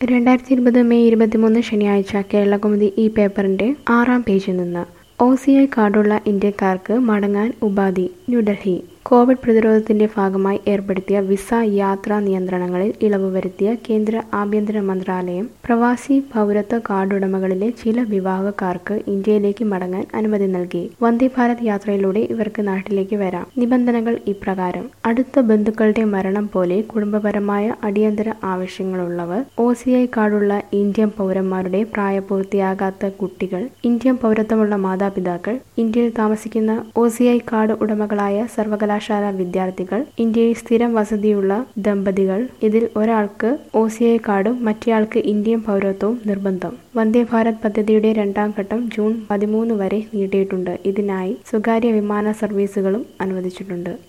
രണ്ടായിരത്തി ഇരുപത് മെയ് ഇരുപത്തിമൂന്ന് ശനിയാഴ്ച കേരളകൗമുദി ഈ പേപ്പറിന്റെ ആറാം പേജിൽ നിന്ന് ഒ സി ഐ കാർഡുള്ള ഇന്ത്യക്കാർക്ക് മടങ്ങാൻ ഉപാധി ന്യൂഡൽഹി കോവിഡ് പ്രതിരോധത്തിന്റെ ഭാഗമായി ഏർപ്പെടുത്തിയ വിസ യാത്രാ നിയന്ത്രണങ്ങളിൽ ഇളവ് വരുത്തിയ കേന്ദ്ര ആഭ്യന്തര മന്ത്രാലയം പ്രവാസി പൗരത്വ കാർഡുടമകളിലെ ചില വിഭാഗക്കാർക്ക് ഇന്ത്യയിലേക്ക് മടങ്ങാൻ അനുമതി നൽകി വന്ദേ ഭാരത് യാത്രയിലൂടെ ഇവർക്ക് നാട്ടിലേക്ക് വരാം നിബന്ധനകൾ ഇപ്രകാരം അടുത്ത ബന്ധുക്കളുടെ മരണം പോലെ കുടുംബപരമായ അടിയന്തര ആവശ്യങ്ങളുള്ളവർ ഒ സി ഐ കാർഡുള്ള ഇന്ത്യൻ പൗരന്മാരുടെ പ്രായപൂർത്തിയാകാത്ത കുട്ടികൾ ഇന്ത്യൻ പൗരത്വമുള്ള മാതാപിതാക്കൾ ഇന്ത്യയിൽ താമസിക്കുന്ന ഒ സി ഐ കാർഡ് ഉടമകളായ സർവകലാശാല വിദ്യാർത്ഥികൾ ഇന്ത്യയിൽ സ്ഥിരം വസതിയുള്ള ദമ്പതികൾ ഇതിൽ ഒരാൾക്ക് ഒ സി ഐ കാർഡും മറ്റേയാൾക്ക് ഇന്ത്യൻ പൗരത്വവും നിർബന്ധം വന്ദേ ഭാരത് പദ്ധതിയുടെ രണ്ടാം ഘട്ടം ജൂൺ പതിമൂന്ന് വരെ നീട്ടിയിട്ടുണ്ട് ഇതിനായി സ്വകാര്യ വിമാന സർവീസുകളും അനുവദിച്ചിട്ടുണ്ട്